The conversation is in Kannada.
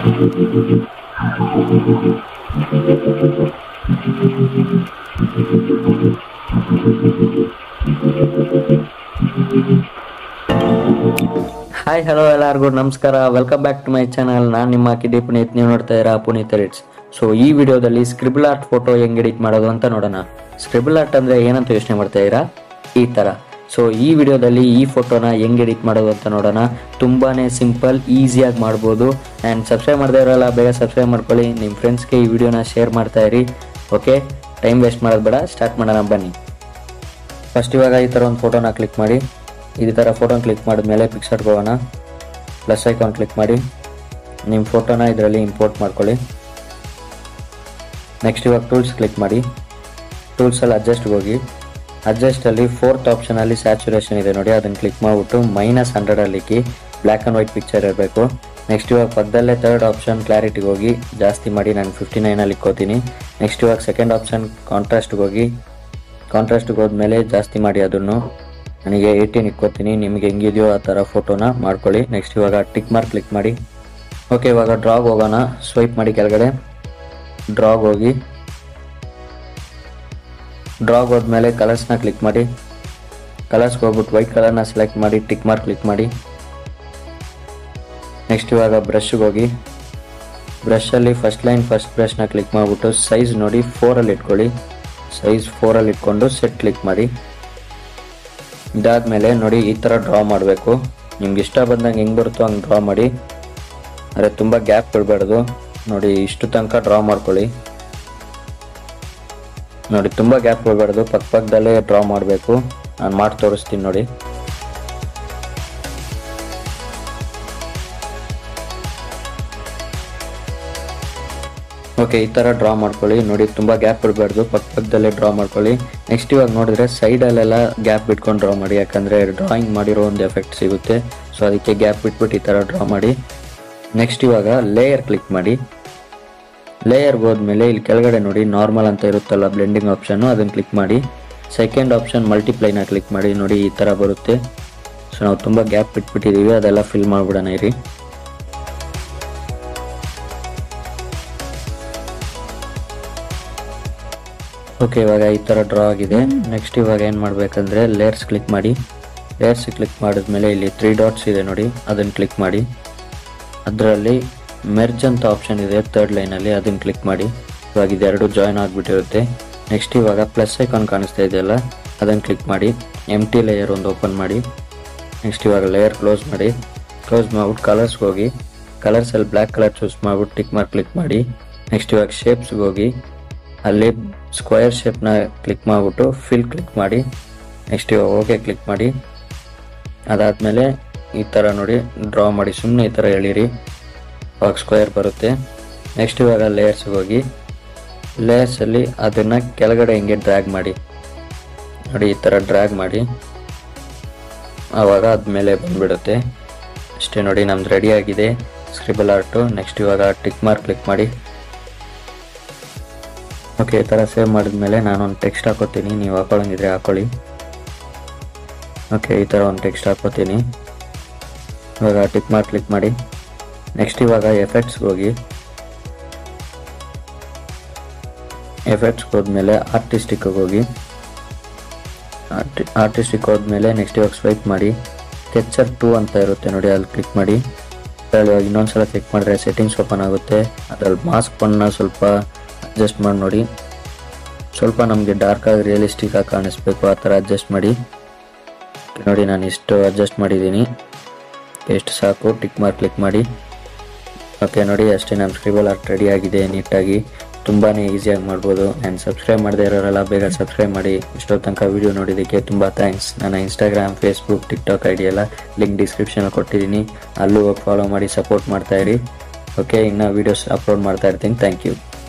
ಹಾಯ್ ಹಲೋ ಎಲ್ಲರಿಗೂ ನಮಸ್ಕಾರ welcome back to my channel ನಾನು ನಿಮ್ಮ ಕಿಡಿ ಪುನೀತ್ ನೀವು ನೋಡ್ತಾ ಇದ್ದೀರಾ ಪುನೀತ್ ಎಡಿಟ್ಸ್ ಸೊ ಈ ವಿಡಿಯೋದಲ್ಲಿ ಸ್ಕ್ರಿಬಲ್ ಆರ್ಟ್ ಫೋಟೋ ಹೆಂಗ್ ಎಡಿಟ್ ಮಾಡೋದು ಅಂತ ನೋಡೋಣ ಸ್ಕ್ರಿಬಲ್ ಆರ್ಟ್ ಅಂದ್ರೆ ಏನಂತ ಯೋಚನೆ ಮಾಡ್ತಾ ಇದ್ದೀರಾ ಈ ತರ ಸೊ ಈ ವಿಡಿಯೋದಲ್ಲಿ ಈ ಫೋಟೋನ ಹೆಂಗ್ ಎಡಿಟ್ ಮಾಡೋದು ಅಂತ ನೋಡೋಣ ತುಂಬಾನೇ ಸಿಂಪಲ್ ಈಸಿಯಾಗಿ ಮಾಡ್ಬೋದು ಆ್ಯಂಡ್ ಸಬ್ಸ್ಕ್ರೈಬ್ ಮಾಡದೇ ಇರೋಲ್ಲ ಬೇಗ ಸಬ್ಸ್ಕ್ರೈಬ್ ಮಾಡ್ಕೊಳ್ಳಿ ನಿಮ್ಮ ಫ್ರೆಂಡ್ಸ್ಗೆ ಈ ವಿಡಿಯೋನ ಶೇರ್ ಮಾಡ್ತಾ ಇರಿ ಓಕೆ ಟೈಮ್ ವೇಸ್ಟ್ ಮಾಡೋದು ಬೇಡ ಸ್ಟಾರ್ಟ್ ಮಾಡೋಣ ಬನ್ನಿ ಫಸ್ಟ್ ಇವಾಗ ಈ ಥರ ಒಂದು ಫೋಟೋನ ಕ್ಲಿಕ್ ಮಾಡಿ ಈ ಥರ ಫೋಟೋನ ಕ್ಲಿಕ್ ಮಾಡಿದ್ಮೇಲೆ ಪಿಕ್ಸರ್ಗೆ ಹೋಗೋಣ ಪ್ಲಸ್ ಐಕಾನ್ ಕ್ಲಿಕ್ ಮಾಡಿ ನಿಮ್ಮ ಫೋಟೋನ ಇದರಲ್ಲಿ ಇಂಪೋರ್ಟ್ ಮಾಡ್ಕೊಳ್ಳಿ ನೆಕ್ಸ್ಟ್ ಇವಾಗ ಟೂಲ್ಸ್ ಕ್ಲಿಕ್ ಮಾಡಿ ಟೂಲ್ಸಲ್ಲಿ ಅಡ್ಜಸ್ಟ್ಗೆ ಹೋಗಿ ಅಡ್ಜಸ್ಟಲ್ಲಿ ಫೋರ್ತ್ ಆಪ್ಷನಲ್ಲಿ ಸ್ಯಾಚುರೇಷನ್ ಇದೆ ನೋಡಿ ಅದನ್ನು ಕ್ಲಿಕ್ ಮಾಡಿಬಿಟ್ಟು ಮೈನಸ್ ಹಂಡ್ರೆಡಲ್ಲಿ ಇಕ್ಕಿ ಬ್ಲ್ಯಾಕ್ ಆ್ಯಂಡ್ ವೈಟ್ ಪಿಕ್ಚರ್ ಇರಬೇಕು ನೆಕ್ಸ್ಟ್ ಇವಾಗ ಪಕ್ಕದಲ್ಲೇ ತರ್ಡ್ ಆಪ್ಷನ್ ಕ್ಲಾರಿಟಿಗೆ ಹೋಗಿ ಜಾಸ್ತಿ ಮಾಡಿ ನಾನು ಫಿಫ್ಟಿ ನೈನಲ್ಲಿ ಇಕ್ಕೋತೀನಿ ನೆಕ್ಸ್ಟ್ ಇವಾಗ ಸೆಕೆಂಡ್ ಆಪ್ಷನ್ ಕಾಂಟ್ರಾಸ್ಟ್ಗೆ ಹೋಗಿ ಕಾಂಟ್ರಾಸ್ಟ್ಗೆ ಹೋದ್ಮೇಲೆ ಜಾಸ್ತಿ ಮಾಡಿ ಅದನ್ನು ನನಗೆ ಏಯ್ಟೀನ್ ಇಕ್ಕೋತೀನಿ ನಿಮಗೆ ಹೆಂಗಿದೆಯೋ ಆ ಥರ ಫೋಟೋನ ಮಾಡ್ಕೊಳ್ಳಿ ನೆಕ್ಸ್ಟ್ ಇವಾಗ ಟಿಕ್ ಮಾರ್ಕ್ ಕ್ಲಿಕ್ ಮಾಡಿ ಓಕೆ ಇವಾಗ ಡ್ರಾಗ್ ಹೋಗೋಣ ಸ್ವೈಪ್ ಮಾಡಿ ಕೆಳಗಡೆ ಡ್ರಾಗ್ ಹೋಗಿ ಡ್ರಾಗ್ ಹೋದ್ಮೇಲೆ ಕಲರ್ಸ್ನ ಕ್ಲಿಕ್ ಮಾಡಿ ಕಲರ್ಸ್ಗೆ ಹೋಗ್ಬಿಟ್ಟು ವೈಟ್ ಕಲರ್ನ ಸೆಲೆಕ್ಟ್ ಮಾಡಿ ಟಿಕ್ ಮಾರ್ಕ್ ಕ್ಲಿಕ್ ಮಾಡಿ ನೆಕ್ಸ್ಟ್ ಇವಾಗ ಬ್ರಷ್ಗೆ ಹೋಗಿ ಬ್ರಷಲ್ಲಿ ಫಸ್ಟ್ ಲೈನ್ ಫಸ್ಟ್ ಬ್ರಷ್ನ ಕ್ಲಿಕ್ ಮಾಡಿಬಿಟ್ಟು ಸೈಜ್ ನೋಡಿ ಫೋರಲ್ಲಿ ಇಟ್ಕೊಳ್ಳಿ ಸೈಜ್ ಫೋರಲ್ಲಿ ಇಟ್ಕೊಂಡು ಸೆಟ್ ಕ್ಲಿಕ್ ಮಾಡಿ ಇದಾದ್ಮೇಲೆ ನೋಡಿ ಈ ಥರ ಡ್ರಾ ಮಾಡಬೇಕು ನಿಮ್ಗೆ ಇಷ್ಟ ಬಂದಂಗೆ ಹೆಂಗೆ ಬರುತ್ತೋ ಹಂಗೆ ಡ್ರಾ ಮಾಡಿ ಅಂದರೆ ತುಂಬ ಗ್ಯಾಪ್ ಬಿಡಬಾರ್ದು ನೋಡಿ ಇಷ್ಟು ತನಕ ಡ್ರಾ ಮಾಡ್ಕೊಳ್ಳಿ ನೋಡಿ ತುಂಬ ಗ್ಯಾಪ್ ಬಿಡಬಾರ್ದು ಪಕ್ಕ ಪಕ್ಕದಲ್ಲೇ ಡ್ರಾ ಮಾಡಬೇಕು ನಾನು ಮಾಡಿ ತೋರಿಸ್ತೀನಿ ನೋಡಿ ಓಕೆ ಈ ಥರ ಡ್ರಾ ಮಾಡ್ಕೊಳ್ಳಿ ನೋಡಿ ತುಂಬ ಗ್ಯಾಪ್ ಬಿಡಬಾರ್ದು ಪಕ್ಕ ಪಕ್ಕದಲ್ಲೇ ಡ್ರಾ ಮಾಡ್ಕೊಳ್ಳಿ ನೆಕ್ಸ್ಟ್ ಇವಾಗ ನೋಡಿದ್ರೆ ಸೈಡಲ್ಲೆಲ್ಲ ಗ್ಯಾಪ್ ಬಿಟ್ಕೊಂಡು ಡ್ರಾ ಮಾಡಿ ಯಾಕಂದರೆ ಡ್ರಾಯಿಂಗ್ ಮಾಡಿರೋ ಒಂದು ಎಫೆಕ್ಟ್ ಸಿಗುತ್ತೆ ಸೊ ಅದಕ್ಕೆ ಗ್ಯಾಪ್ ಬಿಟ್ಬಿಟ್ಟು ಈ ಥರ ಡ್ರಾ ಮಾಡಿ ನೆಕ್ಸ್ಟ್ ಇವಾಗ ಲೇಯರ್ ಕ್ಲಿಕ್ ಮಾಡಿ ಲೇಯರ್ಗೆ ಹೋದ್ಮೇಲೆ ಇಲ್ಲಿ ಕೆಳಗಡೆ ನೋಡಿ ನಾರ್ಮಲ್ ಅಂತ ಇರುತ್ತಲ್ಲ ಬ್ಲೆಂಡಿಂಗ್ ಆಪ್ಷನ್ನು ಅದನ್ನು ಕ್ಲಿಕ್ ಮಾಡಿ ಸೆಕೆಂಡ್ ಆಪ್ಷನ್ ಮಲ್ಟಿಪ್ಲೈನ ಕ್ಲಿಕ್ ಮಾಡಿ ನೋಡಿ ಈ ಥರ ಬರುತ್ತೆ ಸೊ ನಾವು ತುಂಬ ಗ್ಯಾಪ್ ಬಿಟ್ಬಿಟ್ಟಿದ್ದೀವಿ ಅದೆಲ್ಲ ಫಿಲ್ ಮಾಡಿಬಿಡೋಣ ಇರಿ ಓಕೆ ಇವಾಗ ಈ ಥರ ಡ್ರಾ ಆಗಿದೆ ನೆಕ್ಸ್ಟ್ ಇವಾಗ ಏನು ಮಾಡಬೇಕಂದ್ರೆ ಲೇಯರ್ಸ್ ಕ್ಲಿಕ್ ಮಾಡಿ ಲೇಯರ್ಸ್ ಕ್ಲಿಕ್ ಮಾಡಿದ್ಮೇಲೆ ಇಲ್ಲಿ ತ್ರೀ ಡಾಟ್ಸ್ ಇದೆ ನೋಡಿ ಅದನ್ನು ಕ್ಲಿಕ್ ಮಾಡಿ ಅದರಲ್ಲಿ ಮೆರ್ಜ್ ಅಂತ ಆಪ್ಷನ್ ಇದೆ ತರ್ಡ್ ಲೈನಲ್ಲಿ ಅದನ್ನು ಕ್ಲಿಕ್ ಮಾಡಿ ಇವಾಗ ಇದೆರಡು ಜಾಯ್ನ್ ಆಗಿಬಿಟ್ಟಿರುತ್ತೆ ನೆಕ್ಸ್ಟ್ ಇವಾಗ ಪ್ಲಸ್ ಐಕಾನ್ ಕಾಣಿಸ್ತಾ ಇದೆಯಲ್ಲ ಅದನ್ನು ಕ್ಲಿಕ್ ಮಾಡಿ ಎಮ್ ಟಿ ಲೇಯರ್ ಒಂದು ಓಪನ್ ಮಾಡಿ ನೆಕ್ಸ್ಟ್ ಇವಾಗ ಲೇಯರ್ ಕ್ಲೋಸ್ ಮಾಡಿ ಕ್ಲೋಸ್ ಮಾಡ್ಬಿಟ್ಟು ಕಲರ್ಸ್ಗೆ ಹೋಗಿ ಕಲರ್ಸಲ್ಲಿ ಬ್ಲ್ಯಾಕ್ ಕಲರ್ ಚೂಸ್ ಮಾಡ್ಬಿಟ್ಟು ಟಿಕ್ ಮಾರ್ಕ್ ಕ್ಲಿಕ್ ಮಾಡಿ ನೆಕ್ಸ್ಟ್ ಇವಾಗ ಶೇಪ್ಸ್ಗೆ ಹೋಗಿ ಅಲ್ಲಿ ಸ್ಕ್ವಯರ್ ಶೇಪ್ನ ಕ್ಲಿಕ್ ಮಾಡಿಬಿಟ್ಟು ಫಿಲ್ ಕ್ಲಿಕ್ ಮಾಡಿ ನೆಕ್ಸ್ಟ್ ಇವಾಗ ಓಕೆ ಕ್ಲಿಕ್ ಮಾಡಿ ಅದಾದಮೇಲೆ ಈ ಥರ ನೋಡಿ ಡ್ರಾ ಮಾಡಿ ಸುಮ್ಮನೆ ಈ ಥರ ಎಳೀರಿ ಅವಾಗ ಸ್ಕ್ವಯರ್ ಬರುತ್ತೆ ನೆಕ್ಸ್ಟ್ ಇವಾಗ ಲೇಯರ್ಸ್ಗೆ ಹೋಗಿ ಲೇಯರ್ಸಲ್ಲಿ ಅದನ್ನು ಕೆಳಗಡೆ ಹಿಂಗೆ ಡ್ರ್ಯಾಗ್ ಮಾಡಿ ನೋಡಿ ಈ ಥರ ಡ್ರ್ಯಾಗ್ ಮಾಡಿ ಆವಾಗ ಅದ್ಮೇಲೆ ಬಂದ್ಬಿಡುತ್ತೆ ಅಷ್ಟೇ ನೋಡಿ ನಮ್ದು ರೆಡಿ ಆಗಿದೆ ಸ್ಕ್ರಿಬಲ್ ಆರ್ಟು ನೆಕ್ಸ್ಟ್ ಇವಾಗ ಟಿಕ್ ಮಾರ್ಕ್ ಕ್ಲಿಕ್ ಮಾಡಿ ಓಕೆ ಈ ಥರ ಸೇವ್ ಮಾಡಿದ್ಮೇಲೆ ನಾನು ಒಂದು ಟೆಕ್ಸ್ಟ್ ಹಾಕೋತೀನಿ ನೀವು ಹಾಕೊಳ್ಳಂಗಿದ್ರೆ ಹಾಕೊಳ್ಳಿ ಓಕೆ ಈ ಥರ ಒಂದು ಟೆಕ್ಸ್ಟ್ ಹಾಕೋತೀನಿ ಇವಾಗ ಟಿಕ್ ಮಾರ್ಕ್ ಕ್ಲಿಕ್ ಮಾಡಿ ನೆಕ್ಸ್ಟ್ ಇವಾಗ ಎಫೆಕ್ಟ್ಸ್ಗೆ ಹೋಗಿ ಎಫೆಕ್ಟ್ಸ್ಗೆ ಹೋದ್ಮೇಲೆ ಆರ್ಟಿಸ್ಟಿಕ್ಗೆ ಹೋಗಿ ಆರ್ಟಿಸ್ಟಿಕ್ ಹೋದ್ಮೇಲೆ ನೆಕ್ಸ್ಟ್ ಇವಾಗ ಸ್ವೈಪ್ ಮಾಡಿ ಸ್ಕೆಚರ್ ಟೂ ಅಂತ ಇರುತ್ತೆ ನೋಡಿ ಅಲ್ಲಿ ಕ್ಲಿಕ್ ಮಾಡಿ ಅದ್ರಲ್ಲಿ ಇವಾಗ ಇನ್ನೊಂದ್ಸಲ ಕ್ಲಿಕ್ ಮಾಡಿದ್ರೆ ಸೆಟ್ಟಿಂಗ್ಸ್ ಓಪನ್ ಆಗುತ್ತೆ ಅದ್ರಲ್ಲಿ ಮಾಸ್ಕ್ ಬಣ್ಣ ಸ್ವಲ್ಪ ಅಡ್ಜಸ್ಟ್ ಮಾಡಿ ನೋಡಿ ಸ್ವಲ್ಪ ನಮಗೆ ಡಾರ್ಕಾಗಿ ರಿಯಲಿಸ್ಟಿಕ್ ಆಗಿ ಕಾಣಿಸ್ಬೇಕು ಆ ಥರ ಅಡ್ಜಸ್ಟ್ ಮಾಡಿ ನೋಡಿ ನಾನು ಇಷ್ಟು ಅಡ್ಜಸ್ಟ್ ಮಾಡಿದ್ದೀನಿ ಎಷ್ಟು ಸಾಕು ಟಿಕ್ ಮಾರ್ಕ್ ಕ್ಲಿಕ್ ಮಾಡಿ ಓಕೆ ನೋಡಿ ಅಷ್ಟೇ ನಮ್ಮ ಸ್ಕ್ರಿಬಲ್ ಆರ್ಟ್ ರೆಡಿ ಆಗಿದೆ ನೀಟಾಗಿ ತುಂಬಾ ಈಸಿಯಾಗಿ ಮಾಡ್ಬೋದು ಆ್ಯಂಡ್ ಸಬ್ಸ್ಕ್ರೈಬ್ ಮಾಡದೇ ಇರೋರೆಲ್ಲ ಬೇಗ ಸಬ್ಸ್ಕ್ರೈಬ್ ಮಾಡಿ ಇಷ್ಟೊತ್ತು ತನಕ ವೀಡಿಯೋ ನೋಡಿದ್ದಕ್ಕೆ ತುಂಬ ಥ್ಯಾಂಕ್ಸ್ ನನ್ನ ಇನ್ಸ್ಟಾಗ್ರಾಮ್ ಫೇಸ್ಬುಕ್ ಟಿಕ್ಟಾಕ್ ಐಡಿ ಎಲ್ಲ ಲಿಂಕ್ ಡಿಸ್ಕ್ರಿಪ್ಷನಲ್ಲಿ ಕೊಟ್ಟಿದ್ದೀನಿ ಅಲ್ಲೂ ಹೋಗಿ ಫಾಲೋ ಮಾಡಿ ಸಪೋರ್ಟ್ ಮಾಡ್ತಾಯಿರಿ ಓಕೆ ಇನ್ನು ವೀಡಿಯೋಸ್ ಅಪ್ಲೋಡ್ ಮಾಡ್ತಾ ಇರ್ತೀನಿ ಥ್ಯಾಂಕ್ ಯು